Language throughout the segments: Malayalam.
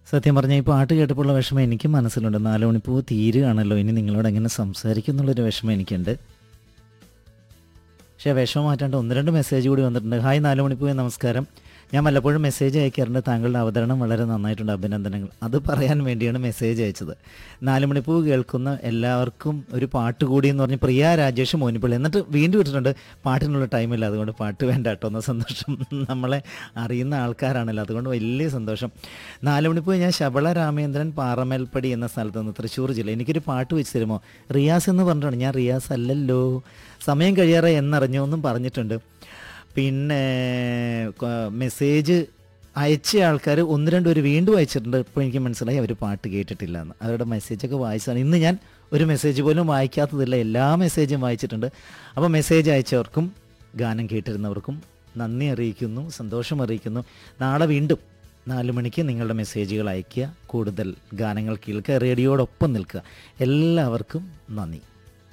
സത്യം പറഞ്ഞാൽ ഈ പാട്ട് കേട്ടപ്പോഴുള്ള വിഷമം എനിക്കും മനസ്സിലുണ്ട് നാല് മണിപ്പൂ തീരുകയാണല്ലോ ഇനി നിങ്ങളോട് എങ്ങനെ സംസാരിക്കും എന്നുള്ളൊരു വിഷമം എനിക്കുണ്ട് പക്ഷേ വിഷമം മാറ്റാണ്ട് ഒന്ന് രണ്ട് മെസ്സേജ് കൂടി വന്നിട്ടുണ്ട് ഹായ് നാല് മണിപ്പൂ നമസ്കാരം ഞാൻ വല്ലപ്പോഴും മെസ്സേജ് അയക്കാറുണ്ട് താങ്കളുടെ അവതരണം വളരെ നന്നായിട്ടുണ്ട് അഭിനന്ദനങ്ങൾ അത് പറയാൻ വേണ്ടിയാണ് മെസ്സേജ് അയച്ചത് നാല് മണിപ്പൂ കേൾക്കുന്ന എല്ലാവർക്കും ഒരു പാട്ട് കൂടി എന്ന് പറഞ്ഞ് പ്രിയ രാജേഷ് മോനിപ്പള്ളി എന്നിട്ട് വീണ്ടും ഇട്ടിട്ടുണ്ട് പാട്ടിനുള്ള ടൈമില്ല അതുകൊണ്ട് പാട്ട് വേണ്ട കേട്ടോ എന്ന സന്തോഷം നമ്മളെ അറിയുന്ന ആൾക്കാരാണല്ലോ അതുകൊണ്ട് വലിയ സന്തോഷം നാല് മണിപ്പൂ ഞാൻ ശബള രാമേന്ദ്രൻ പാറമേൽപ്പടി എന്ന സ്ഥലത്ത് നിന്ന് തൃശ്ശൂർ ജില്ല എനിക്കൊരു പാട്ട് വെച്ച് തരുമോ റിയാസ് എന്ന് പറഞ്ഞിട്ടാണ് ഞാൻ റിയാസ് അല്ലല്ലോ സമയം കഴിയാറെ എന്നറിഞ്ഞോ എന്നും പറഞ്ഞിട്ടുണ്ട് പിന്നെ ക- മെസ്സേജ് അയച്ച ആൾക്കാർ ഒന്ന് രണ്ട് പേര് വീണ്ടും അയച്ചിട്ടുണ്ട് ഇപ്പോൾ എനിക്ക് മനസ്സിലായി അവർ പാട്ട് കേട്ടിട്ടില്ല എന്ന് അവരുടെ മെസ്സേജൊക്കെ വായിച്ചതാണ് ഇന്ന് ഞാൻ ഒരു മെസ്സേജ് പോലും വായിക്കാത്തതില്ല എല്ലാ മെസ്സേജും വായിച്ചിട്ടുണ്ട് അപ്പോൾ മെസ്സേജ് അയച്ചവർക്കും ഗാനം കേട്ടിരുന്നവർക്കും നന്ദി അറിയിക്കുന്നു സന്തോഷം അറിയിക്കുന്നു നാളെ വീണ്ടും നാല് മണിക്ക് നിങ്ങളുടെ മെസ്സേജുകൾ അയയ്ക്കുക കൂടുതൽ ഗാനങ്ങൾ കേൾക്കുക റേഡിയോടൊപ്പം നിൽക്കുക എല്ലാവർക്കും നന്ദി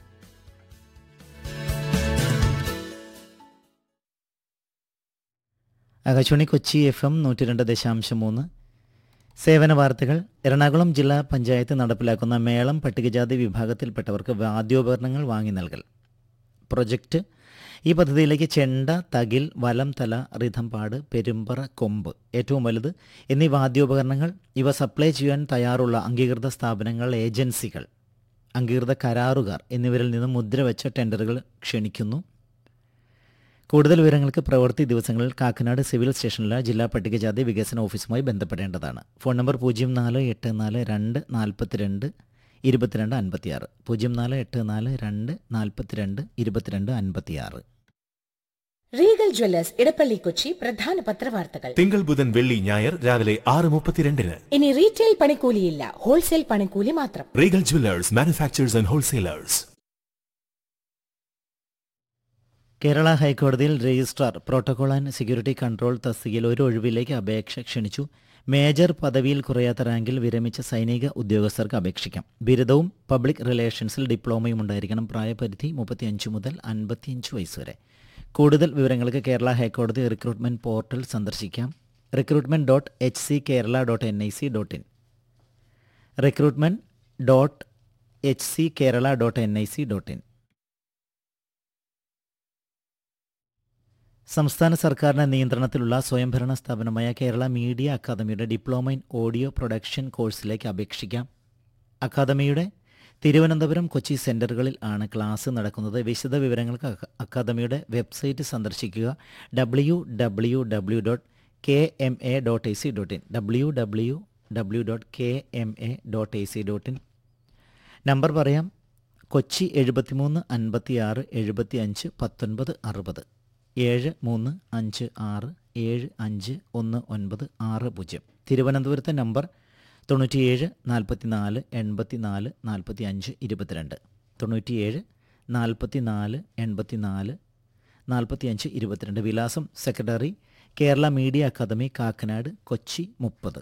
ആകാശവാണി കൊച്ചി എഫ് എം നൂറ്റി രണ്ട് ദശാംശം മൂന്ന് സേവന വാർത്തകൾ എറണാകുളം ജില്ലാ പഞ്ചായത്ത് നടപ്പിലാക്കുന്ന മേളം പട്ടികജാതി വിഭാഗത്തിൽപ്പെട്ടവർക്ക് വാദ്യോപകരണങ്ങൾ വാങ്ങി നൽകൽ പ്രൊജക്റ്റ് ഈ പദ്ധതിയിലേക്ക് ചെണ്ട തകിൽ വലം തല റിഥംപാട് പെരുമ്പറ കൊമ്പ് ഏറ്റവും വലുത് എന്നീ വാദ്യോപകരണങ്ങൾ ഇവ സപ്ലൈ ചെയ്യാൻ തയ്യാറുള്ള അംഗീകൃത സ്ഥാപനങ്ങൾ ഏജൻസികൾ അംഗീകൃത കരാറുകാർ എന്നിവരിൽ നിന്നും മുദ്ര വെച്ച ടെൻഡറുകൾ ക്ഷണിക്കുന്നു കൂടുതൽ വിവരങ്ങൾക്ക് പ്രവൃത്തി ദിവസങ്ങളിൽ കാക്കനാട് സിവിൽ സ്റ്റേഷനിലെ ജില്ലാ പട്ടികജാതി വികസന ഓഫീസുമായി ബന്ധപ്പെടേണ്ടതാണ് ഫോൺ നമ്പർ പൂജ്യം നാല് എട്ട് നാല് രണ്ട് നാൽപ്പത്തിരണ്ട് ഇരുപത്തിരണ്ട് അൻപത്തിയാറ് പൂജ്യം നാല് എട്ട് നാല് രണ്ട് നാൽപ്പത്തിരണ്ട് ഇരുപത്തിരണ്ട് അൻപത്തിയാറ് റീഗൽ ജ്വല്ലേഴ്സ് ഇടപ്പള്ളി കൊച്ചി പ്രധാന പത്രവാർത്തകൾ തിങ്കൾ ബുധൻ വെള്ളി ഞായർ രാവിലെ ആറ് മുപ്പത്തിരണ്ടിന് ഇനി റീറ്റെയിൽ പണിക്കൂലിയില്ല ഹോൾസെയിൽ പണിക്കൂലി മാത്രം Regal jewellers manufacturers and wholesalers Kerala ഹൈക്കോടതിയിൽ registrar protocol and security control തസ്തികയിൽ ഒരു ഒഴിവിലേക്ക് അപേക്ഷ ക്ഷണിച്ചു മേജർ പദവിയിൽ കുറയാത്ത റാങ്കിൽ വിരമിച്ച സൈനിക ഉദ്യോഗസ്ഥർക്ക് അപേക്ഷിക്കാം ബിരുദവും പബ്ലിക് റിലേഷൻസിൽ ഡിപ്ലോമയും ഉണ്ടായിരിക്കണം പ്രായപരിധി മുപ്പത്തിയഞ്ച് മുതൽ അൻപത്തിയഞ്ച് വയസ്സ് വരെ കൂടുതൽ വിവരങ്ങൾക്ക് കേരള ഹൈക്കോടതി റിക്രൂട്ട്മെന്റ് പോർട്ടൽ സന്ദർശിക്കാം recruitment dot H C Kerala dot N I C dot in recruitment dot H C Kerala dot N I C dot in സംസ്ഥാന സർക്കാരിന്റെ നിയന്ത്രണത്തിലുള്ള സ്വയംഭരണ സ്ഥാപനമായ കേരള മീഡിയ അക്കാദമിയുടെ ഡിപ്ലോമ ഇൻ ഓഡിയോ പ്രൊഡക്ഷൻ കോഴ്സിലേക്ക് അപേക്ഷിക്കാം അക്കാദമിയുടെ തിരുവനന്തപുരം കൊച്ചി സെന്ററുകളിൽ ആണ് ക്ലാസ് നടക്കുന്നത് വിശദ വിവരങ്ങൾക്ക് അക്ക- അക്കാദമിയുടെ വെബ്സൈറ്റ് സന്ദർശിക്കുക W W W dot K M A dot A C dot in W W W dot K M A dot A C dot in number പറയാം കൊച്ചി എഴുപത്തിമൂന്ന് അൻപത്തിയാറ് എഴുപത്തി അഞ്ച് പത്തൊൻപത് അറുപത് ഏഴ് മൂന്ന് അഞ്ച് ആറ് ഏഴ് അഞ്ച് ഒന്ന് ഒൻപത് ആറ് പൂജ്യം തിരുവനന്തപുരത്തെ നമ്പർ തൊണ്ണൂറ്റിയേഴ് നാൽപ്പത്തിനാല് എൺപത്തിനാല് നാൽപ്പത്തി അഞ്ച് ഇരുപത്തിരണ്ട് തൊണ്ണൂറ്റിയേഴ് നാൽപ്പത്തിനാല് എൺപത്തിനാല് നാൽപ്പത്തിയഞ്ച് ഇരുപത്തിരണ്ട് വിലാസം secretary Kerala media academy Kakkanad Kochi മുപ്പത്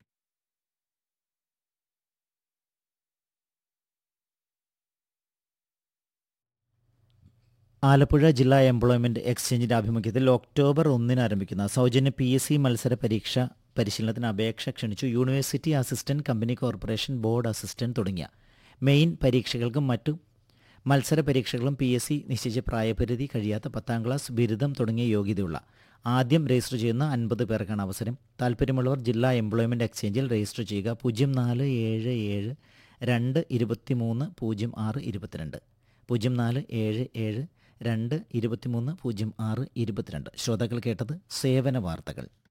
ആലപ്പുഴ ജില്ലാ എംപ്ലോയ്മെന്റ് എക്സ്ചേഞ്ചിന്റെ ആഭിമുഖ്യത്തിൽ ഒക്ടോബർ ഒന്നിന് ആരംഭിക്കുന്ന സൗജന്യ പി എസ് സി മത്സര പരീക്ഷ പരിശീലനത്തിന് അപേക്ഷ ക്ഷണിച്ചു university assistant company corporation board assistant തുടങ്ങിയ മെയിൻ പരീക്ഷകൾക്കും മറ്റു മത്സര പരീക്ഷകളും പി എസ് സി നിശ്ചയിച്ച പ്രായപരിധി കഴിയാത്ത പത്താം ക്ലാസ് ബിരുദം തുടങ്ങിയ യോഗ്യതയുള്ള ആദ്യം രജിസ്റ്റർ ചെയ്യുന്ന അൻപത് പേർക്കാണ് അവസരം താല്പര്യമുള്ളവർ ജില്ലാ എംപ്ലോയ്മെന്റ് എക്സ്ചേഞ്ചിൽ രജിസ്റ്റർ ചെയ്യുക പൂജ്യം നാല് ഏഴ് ഏഴ് രണ്ട് ഇരുപത്തി മൂന്ന് പൂജ്യം ആറ് ഇരുപത്തിരണ്ട് പൂജ്യം നാല് ഏഴ് ഏഴ് രണ്ട് ഇരുപത്തിമൂന്ന് പൂജ്യം ആറ് ഇരുപത്തിരണ്ട് ശ്രോതാക്കൾ കേട്ടത് സേവന വാർത്തകൾ